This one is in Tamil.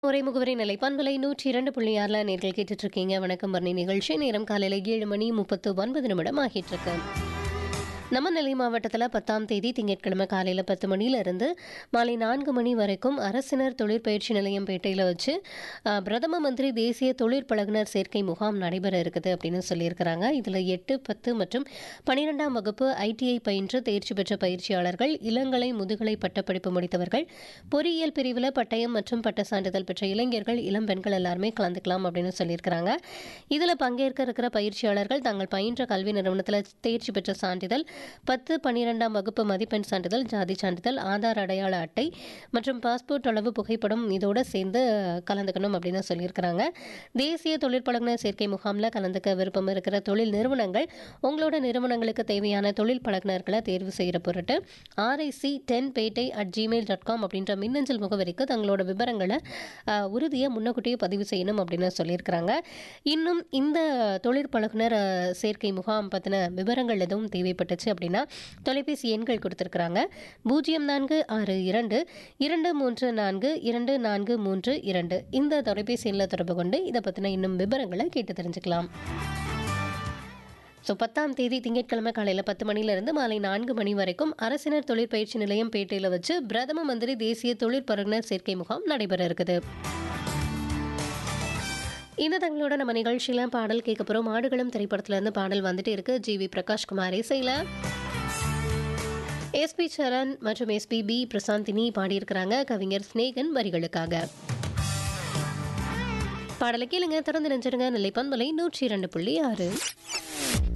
உரை முகவரி நிலை பண்பலை நூற்றி இரண்டு புள்ளி ஆறுல நேர்கள் கேட்டுட்டு இருக்கீங்க வணக்கம் வர்ணி நிகழ்ச்சி நேரம் காலையில ஏழு மணி முப்பத்து ஒன்பது நிமிடம் ஆகிட்டு இருக்கு நம்ம நெல்லை மாவட்டத்தில் பத்தாம் தேதி திங்கட்கிழமை காலையில் பத்து மணியிலிருந்து மாலை நான்கு மணி வரைக்கும் அரசினர் தொழிற்பயிற்சி நிலையம் பேட்டையில் வச்சு அஹ், பிரதம மந்திரி தேசிய தொழிற்பழகுனர் சேர்க்கை முகாம் நடைபெற இருக்குது அப்படின்னு சொல்லியிருக்கிறாங்க இதில் எட்டு பத்து மற்றும் பன்னிரெண்டாம் வகுப்பு ஐடிஐ பயின்று தேர்ச்சி பெற்ற பயிற்சியாளர்கள் இளங்கலை முதுகலை பட்டப்படிப்பு முடித்தவர்கள் பொறியியல் பிரிவில் பட்டயம் மற்றும் பட்ட சான்றிதழ் பெற்ற இளைஞர்கள் இளம் பெண்கள் எல்லாருமே கலந்துக்கலாம் அப்படின்னு சொல்லியிருக்கிறாங்க இதில் பங்கேற்க இருக்கிற பயிற்சியாளர்கள் தாங்கள் பயின்ற கல்வி நிறுவனத்தில் தேர்ச்சி பெற்ற சான்றிதழ் பத்து பன்னிரெண்டாம் வகுப்பு மதிப்பெண் சான்றிதழ் ஜாதி சான்றிதழ் ஆதார் அடையாள அட்டை மற்றும் பாஸ்போர்ட் அளவு புகைப்படம் இதோட சேர்ந்து கலந்துக்கணும் அப்படின்னு சொல்லியிருக்கிறாங்க தேசிய தொழிற்பழகுனர் சேர்க்கை முகாமில் கலந்துக்க விருப்பம் இருக்கிற தொழில் நிறுவனங்கள் உங்களோட நிறுவனங்களுக்கு தேவையான தொழில் பழகுனர்களை தேர்வு செய்கிற பொருட்டு ஆர்ஐசி டென் பேட்டை அட் ஜிமெயில் டாட் காம் அப்படின்ற மின்னஞ்சல் முகவரிக்கு தங்களோட விவரங்களை உறுதியாக முன்னக்கூட்டியே பதிவு செய்யணும் அப்படின்னு சொல்லியிருக்கிறாங்க இன்னும் இந்த தொழிற்பழகுனர் அஹ், சேர்க்கை முகாம் பற்றின விவரங்கள் எதுவும் தேவைப்பட்டுச்சு அப்படின்னா தொலைபேசி எண்கள் கொடுத்துருக்குறாங்க பூஜ்ஜியம் நான்கு ஆறு இரண்டு இரண்டு மூன்று நான்கு இரண்டு நான்கு மூன்று இரண்டு இந்த தொலைபேசி எண்ணில் தொடர்பு கொண்டு இதை பற்றின இன்னும் விவரங்களை கேட்டு தெரிஞ்சுக்கலாம் ஸோ பத்தாம் தேதி திங்கட்கிழமை காலையில் பத்து மணிலேருந்து மாலை நான்கு மணி வரைக்கும் அரசினர் தொழிற்பயிற்சி நிலையம் பேட்டையில் வச்சு பிரதம மந்திரி தேசிய தொழிற்பழகுனர் சேர்க்கை முகாம் நடைபெற இருக்குது இந்த தங்களோட நம்ம நிகழ்ச்சியில பாடல் கேட்க போகிறோம் மாடுகளும் திரைப்படத்துல இருந்து பாடல் வந்துட்டு இருக்கு ஜி வி பிரகாஷ்குமார் இசையில் எஸ்பி சரண் மற்றும் எஸ்பிபி பிரசாந்தினி பாடியிருக்கிறாங்க கவிஞர் ஸ்நேகன் வரிகளுக்காக பாடலை கேளுங்க திறந்து நினைச்சிருங்க நிலைப்பண்பலை நூற்றி இரண்டு புள்ளி ஆறு